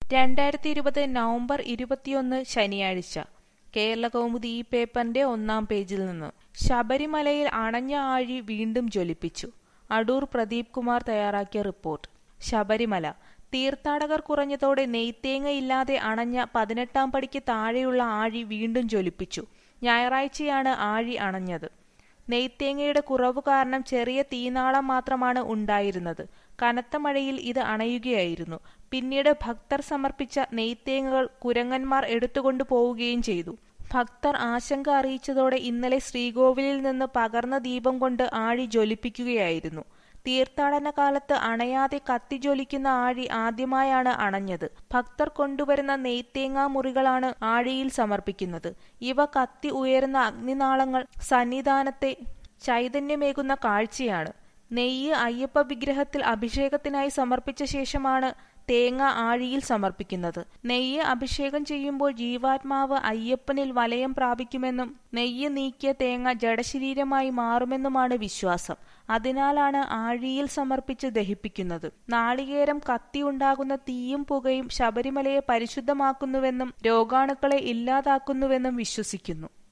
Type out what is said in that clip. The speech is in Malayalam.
രണ്ടായിരത്തി ഇരുപത് നവംബർ ഇരുപത്തിയൊന്ന് ശനിയാഴ്ച കേരളകൗമുദി ഈ പേപ്പറിന്റെ ഒന്നാം പേജിൽ നിന്ന് ശബരിമലയിൽ അണഞ്ഞ ആഴി വീണ്ടും ജ്വലിപ്പിച്ചു അടൂർ പ്രദീപ് കുമാർ തയ്യാറാക്കിയ റിപ്പോർട്ട് ശബരിമല തീർത്ഥാടകർ കുറഞ്ഞതോടെ നെയ്ത്തേങ്ങയില്ലാതെ അണഞ്ഞ പതിനെട്ടാം പടിക്ക് താഴെയുള്ള ആഴി വീണ്ടും ജ്വലിപ്പിച്ചു ഞായറാഴ്ചയാണ് ആഴി അണഞ്ഞത് നെയ്ത്തേങ്ങയുടെ കുറവ് കാരണം ചെറിയ തീനാളം മാത്രമാണ് ഉണ്ടായിരുന്നത് കനത്ത മഴയിൽ ഇത് അണയുകയായിരുന്നു പിന്നീട് ഭക്തർ സമർപ്പിച്ച നെയ്ത്തേങ്ങകൾ കുരങ്ങന്മാർ എടുത്തുകൊണ്ടു പോവുകയും ചെയ്തു ഭക്തർ ആശങ്ക അറിയിച്ചതോടെ ഇന്നലെ ശ്രീകോവിലിൽ നിന്ന് പകർന്ന ദീപം കൊണ്ട് ആഴി ജ്വലിപ്പിക്കുകയായിരുന്നു തീർത്ഥാടന കാലത്ത് അണയാതെ കത്തിജ്വലിക്കുന്ന ആഴി ആദ്യമായാണ് അണഞ്ഞത് ഭക്തർ കൊണ്ടുവരുന്ന നെയ്ത്തേങ്ങാ മുറികളാണ് ആഴിയിൽ സമർപ്പിക്കുന്നത് ഇവ കത്തി ഉയരുന്ന അഗ്നിനാളങ്ങൾ സന്നിധാനത്തെ ചൈതന്യമേകുന്ന കാഴ്ചയാണ് നെയ്യ് അയ്യപ്പ വിഗ്രഹത്തിൽ അഭിഷേകത്തിനായി സമർപ്പിച്ച ശേഷമാണ് തേങ്ങ ആഴിയിൽ സമർപ്പിക്കുന്നത് നെയ്യ് അഭിഷേകം ചെയ്യുമ്പോൾ ജീവാത്മാവ് അയ്യപ്പനിൽ വലയം പ്രാപിക്കുമെന്നും നെയ്യ് നീക്കിയ തേങ്ങ ജഡശരീരമായി മാറുമെന്നുമാണ് വിശ്വാസം അതിനാലാണ് ആഴിയിൽ സമർപ്പിച്ച് ദഹിപ്പിക്കുന്നത് നാളികേരം കത്തിയുണ്ടാകുന്ന തീയും പുകയും ശബരിമലയെ പരിശുദ്ധമാക്കുന്നുവെന്നും രോഗാണുക്കളെ ഇല്ലാതാക്കുന്നുവെന്നും വിശ്വസിക്കുന്നു